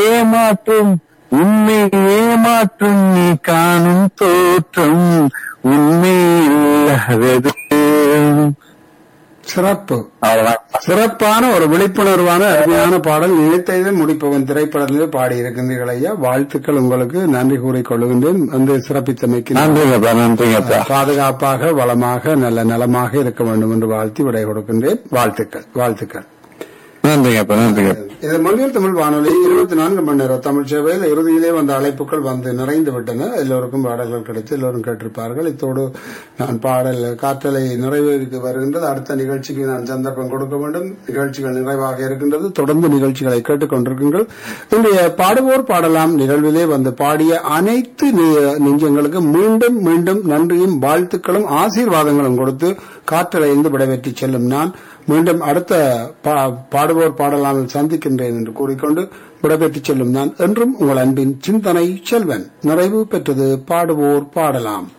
ஏமாற்றும் உண்மை ஏமாற்றும் நீ காணும் தோற்றம் உண்மை இல்லாதது சிறப்பு அவ்வளவுதான் சிறப்பான ஒரு விழிப்புணர்வான அருமையான பாடல் நினைத்ததை முடிப்பவன் திரைப்படத்திலே பாடியிருக்கின்றீர்கள் ஐயா வாழ்த்துக்கள் உங்களுக்கு நன்றி கூறிக்கொள்கின்றேன் வந்து சிறப்பித்தமைக்கு நன்றிங்கப்பா நன்றிங்கப்பா பாதுகாப்பாக வளமாக நல்ல நலமாக இருக்க வேண்டும் என்று வாழ்த்தி விடை கொடுக்கின்றேன் வாழ்த்துக்கள் வாழ்த்துக்கள் நன்றிங்கப்பா நன்றிங்கப்பா இது மொழியல் தமிழ் வானொலி இருபத்தி நான்கு மணி நேரம் தமிழ் சேவையில் இறுதியிலே வந்த அழைப்புகள் வந்து நிறைந்து விட்டன எல்லோருக்கும் பாடல்கள் கிடைத்து எல்லோரும் கேட்டிருப்பார்கள் இத்தோடு நான் பாடல் காற்றலை நிறைவேறிக்கு வருகின்றது அடுத்த நிகழ்ச்சிக்கு நான் சந்தர்ப்பம் கொடுக்க வேண்டும் நிகழ்ச்சிகள் நிறைவாக இருக்கின்றது தொடர்ந்து நிகழ்ச்சிகளை கேட்டுக்கொண்டிருக்கீர்கள் இன்றைய பாடுவோர் பாடலாம் நிகழ்விலே வந்து பாடிய அனைத்து நெ- நெஞ்சங்களுக்கு மீண்டும் மீண்டும் நன்றியும் வாழ்த்துக்களும் ஆசீர்வாதங்களும் கொடுத்து காற்றலைந்து விடைபெற்று செல்லும் நான் மீண்டும் அடுத்த பா- பாடுவோர் பாடலாமல் சந்திக்கின்றேன் என்று கூறிக்கொண்டு விடைபெற்றுச் செல்லும் நான் என்றும் உங்கள் அன்பின் சிந்தனை செல்வன் நிறைவு பெற்றது பாடுவோர் பாடலாம்